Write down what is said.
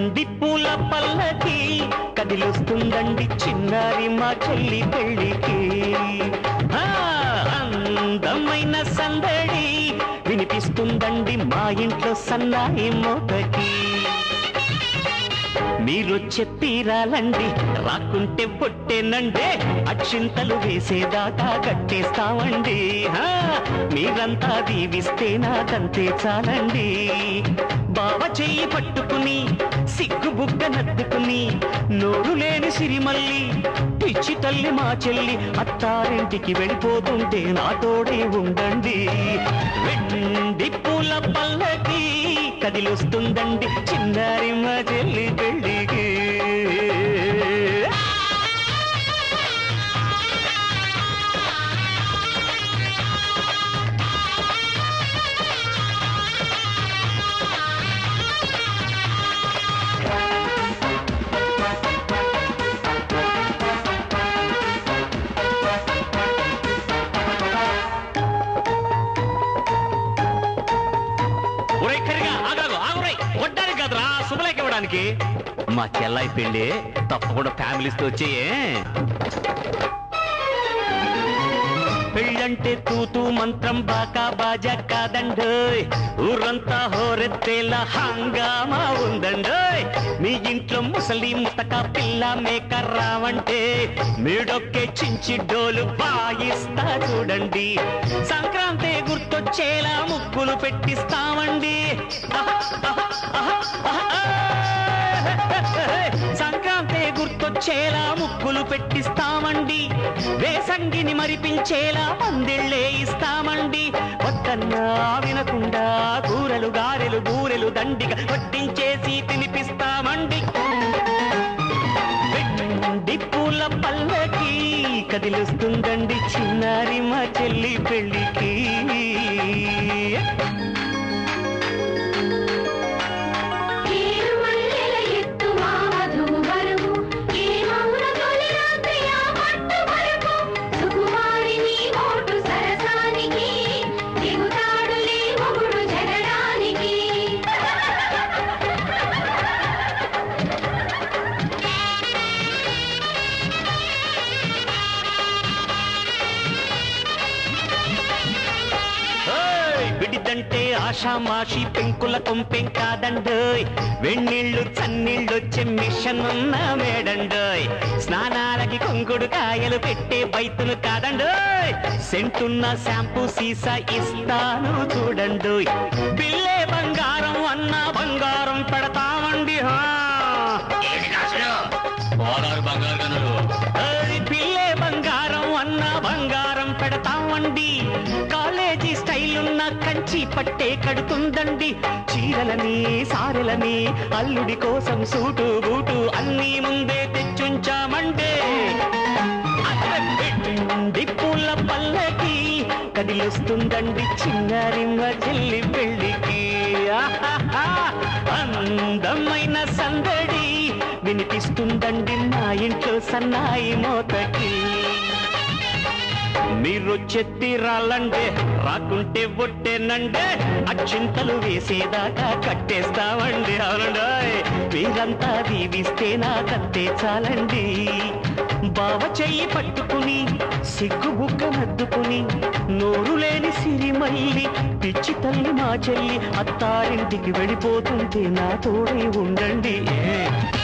వెండి పూల పల్లకి కదిలొస్తుందండి చిన్నారి మా చెల్లి పెళ్ళికి ఆ, అందమైన సందడి వినిపిస్తుందండి మా ఇంట్లో సన్నాయి మోతకి మీరు చెప్పిరాలండి రాకుంటే పొట్టేనండి అక్షింతలు వేసేదాకా కట్టేస్తామండి హా, మీరంతా దీవిస్తే నాకంతే చాలండి బావ చెయ్యి పట్టుకుని సిగ్గు బుగ్గ నద్దుకుని నోరు లేని సిరిమల్లి పిచ్చి తల్లి మా చెల్లి అత్తారింటికి వెళ్ళిపోతుంటే నా తోడే ఉండండి వెండి పూల పల్లకి కదిలొస్తుందండి చిన్నారి మా చెల్లి పెళ్ళికి ఒరే కరిగా ఆగాగు ఆగురై కొట్టడానికి కదరా శుభలేఖ ఇవ్వడానికి మా చెల్లాయి పెళ్ళి తప్పకుండా ఫ్యామిలీస్తో వచ్చేయే పెళ్ళంటే తూతూ మంత్రం బాకా బాజా కాదండోయ్ ఊరంతా హోరెత్తేలా హంగామా ఉందండోయ్ మీ ఇంట్లో ముసలి ముతక పిల్ల మేక రావంటే మీడొక్కే చించి డోలు వాయిస్తా చూడండి సంక్రాంతి గుర్తొచ్చేలా ముగ్గులు పెట్టిస్తామండి ఆహా, ఆహా, ఆహా, ఆహా. సంక్రాంతి గుర్తొచ్చేలా ముగ్గులు పెట్టిస్తామండి వేసంగిని మరిపించేలా పందిళ్ళే ఇస్తామండి వద్దన్నా వినకుండా కూరలు గారెలు బూరెలు దండిగా వడ్డించేసి తినిపిస్తామండి వెండి పూల పల్లకి కదిలిస్తుందండి చిన్నారి మా చెల్లి పెళ్ళికి ఏడు మల్లెల ఎత్తు మా వధువు వరకు ఏ మౌన తొలి రాత్రి ఆ పట్టు వరకు సుకుమారిని ఓటు సరసానికి దిగుతాడులే మొగుడు జగడానికి ఓయ్! విడిదంటే ఆషామాషి పెంకుల కొంపెం కాదండోయ్ వెన్నీళ్ళు చన్నీళ్ళొచ్చే మిషన్ ఉన్న మేడండోయ్ స్నానాలకి కొంగుడు కాయలు పెట్టే బైతులు కాదండోయ్ సెంటున్న షాంపూ సీసా ఇస్తాను చూడండోయ్ పిల్లే బంగారం అన్న బంగారం పెడతామండి హా ఓయ్! పిల్లే బంగారం అన్న బంగారం పెడతామండి కాలేజీ స్టైల్ ఉన్న కంచి పట్టే కడుతుందండి చీరలని సారెలని అల్లుడి కోసం సూటు బూటు అన్నీ ముందే తెచ్చుంచామండి వెండి పూల పల్లకి కదిలొస్తుందండి చిన్నారి మా చెల్లి పెళ్ళికి ఆహాహా! అందమైన సందడి వినిపిస్తుందండి మా ఇంట్లో సన్నాయి మోతకి మీరు చెత్తిరాలండే రాకుంటే ఒట్టేనండే అక్షింతలు వేసేదాకా కట్టేస్తామండి అవునండోయ్ మీరంతా దీవిస్తే నాకంతే చాలండి బావ చెయ్యి పట్టుకుని సిగ్గు బుగ్గ నద్దుకుని నోరు లేని సిరిమల్లి పిచ్చి తల్లి మా చెల్లి అత్తారింటికి వెళ్ళిపోతుంటే నా తోడే ఉండండి ఏ